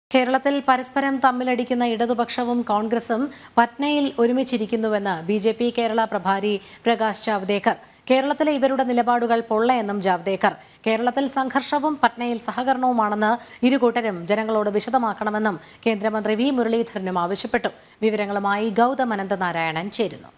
കേരളത്തിൽ പരസ്പരം തമ്മിലടിക്കുന്ന ഇടതുപക്ഷവും കോൺഗ്രസും പട്നയിൽ ഒരുമിച്ചിരിക്കുന്നുവെന്ന് ബി ജെ പി കേരള പ്രഭാരി പ്രകാശ് ജാവ്ദേക്കർ കേരളത്തിലെ ഇവരുടെ നിലപാടുകൾ പൊള്ളയെന്നും ജാവ്ദേക്കർ കേരളത്തിൽ സംഘർഷവും പട്നയിൽ സഹകരണവുമാണെന്ന് ഇരുകൂട്ടരും ജനങ്ങളോട് വിശദമാക്കണമെന്നും കേന്ദ്രമന്ത്രി വി മുരളീധരനും ആവശ്യപ്പെട്ടു വിവരങ്ങളുമായി ഗൗതം അനന്തനാരായണൻ ചേരുന്നു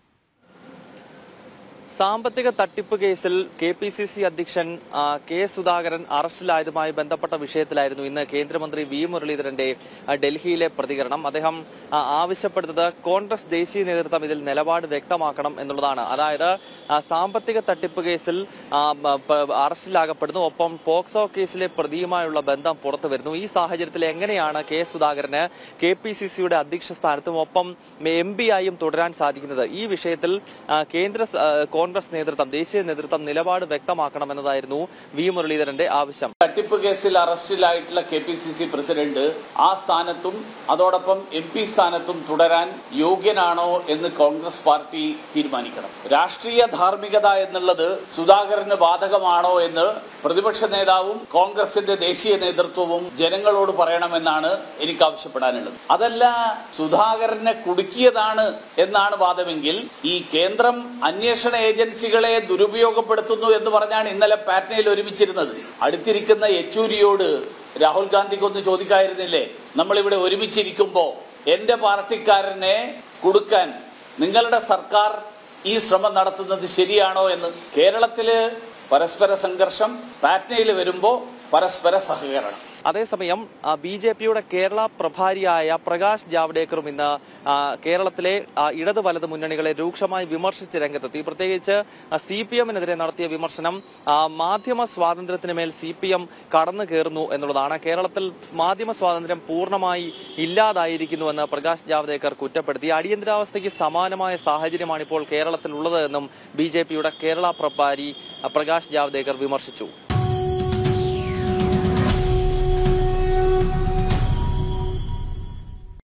സാമ്പത്തിക തട്ടിപ്പ് കേസിൽ കെ പി സി സി അധ്യക്ഷൻ ആ, കെ സുധാകരൻ അറസ്റ്റിലായതുമായി ബന്ധപ്പെട്ട വിഷയത്തിലായിരുന്നു ഇന്ന് കേന്ദ്രമന്ത്രി വി മുരളീധരന്റെ ആ, ഡൽഹിയിലെ പ്രതികരണം അദ്ദേഹം ആ, ആവശ്യപ്പെടുന്നത് കോൺഗ്രസ് ദേശീയ നേതൃത്വം ഇതിൽ നിലപാട് വ്യക്തമാക്കണം എന്നുള്ളതാണ് അതായത് ആ, സാമ്പത്തിക തട്ടിപ്പ് കേസിൽ ആ, ബ- പ- അറസ്റ്റിലാകപ്പെടുന്നു ഒപ്പം പോക്സോ കേസിലെ പ്രതിയുമായുള്ള ബന്ധം പുറത്തു വരുന്നു ഈ സാഹചര്യത്തിൽ എങ്ങനെയാണ് കെ സുധാകരന് കെ പി സി സിയുടെ അധ്യക്ഷ സ്ഥാനത്തും ഒപ്പം എം പി ആയും തുടരാൻ സാധിക്കുന്നത് ഈ വിഷയത്തിൽ ആ, കേന്ദ്ര സ- ആ, കോൺഗ്രസ് നേതൃത്വം ദേശീയ നേതൃത്വം നിലപാട് വ്യക്തമാക്കണമെന്നതായിരുന്നു വി മുരളീധരന്റെ ആവശ്യം തട്ടിപ്പ് കേസിൽ അറസ്റ്റിലായിട്ടുള്ള K P C C president ആ സ്ഥാനത്തും അതോടൊപ്പം എം പി സ്ഥാനത്തും തുടരാൻ യോഗ്യനാണോ എന്ന് കോൺഗ്രസ് പാർട്ടി തീരുമാനിക്കണം രാഷ്ട്രീയ ധാർമ്മികത എന്നുള്ളത് സുധാകരന് ബാധകമാണോ എന്ന് പ്രതിപക്ഷ നേതാവും കോൺഗ്രസിന്റെ ദേശീയ നേതൃത്വവും ജനങ്ങളോട് പറയണമെന്നാണ് എനിക്ക് ആവശ്യപ്പെടാനുള്ളത് അതല്ല സുധാകരനെ കുടുക്കിയതാണ് എന്നാണ് വാദമെങ്കിൽ ഈ കേന്ദ്രം അന്വേഷണ ഏജൻസികളെ ദുരുപയോഗപ്പെടുത്തുന്നു എന്ന് പറഞ്ഞാണ് ഇന്നലെ പാറ്റ്നയിൽ ഒരുമിച്ചിരുന്നത് അടുത്തിരിക്കുന്ന യെച്ചൂരിയോട് രാഹുൽ ഗാന്ധിക്ക് ഒന്ന് ചോദിക്കായിരുന്നില്ലേ നമ്മളിവിടെ ഒരുമിച്ചിരിക്കുമ്പോൾ എന്റെ പാർട്ടിക്കാരനെ കൊടുക്കാൻ നിങ്ങളുടെ സർക്കാർ ഈ ശ്രമം നടത്തുന്നത് ശരിയാണോ എന്ന് കേരളത്തില് പരസ്പര സംഘർഷം പാറ്റ്നയിൽ വരുമ്പോൾ പരസ്പര സഹകരണം അതേസമയം ബി ജെ പിയുടെ കേരള പ്രഭാരിയായ പ്രകാശ് ജാവ്ഡേക്കറും ഇന്ന് ആ, കേരളത്തിലെ ആ, ഇടത് വലത് മുന്നണികളെ രൂക്ഷമായി വിമർശിച്ച് രംഗത്തെത്തി പ്രത്യേകിച്ച് സി പി എമ്മിനെതിരെ നടത്തിയ വിമർശനം ആ, മാധ്യമ സ്വാതന്ത്ര്യത്തിന് മേൽ സി പി എം കടന്നു കയറുന്നു എന്നുള്ളതാണ് കേരളത്തിൽ മാധ്യമ സ്വാതന്ത്ര്യം പൂർണ്ണമായി ഇല്ലാതായിരിക്കുന്നുവെന്ന് പ്രകാശ് ജാവ്ദേക്കർ കുറ്റപ്പെടുത്തി അടിയന്തരാവസ്ഥയ്ക്ക് സമാനമായ സാഹചര്യമാണ് ഇപ്പോൾ കേരളത്തിൽ ഉള്ളത് എന്നും ബി ജെ പിയുടെ കേരള പ്രഭാരി ആ, പ്രകാശ് ജാവ്ദേക്കർ വിമർശിച്ചു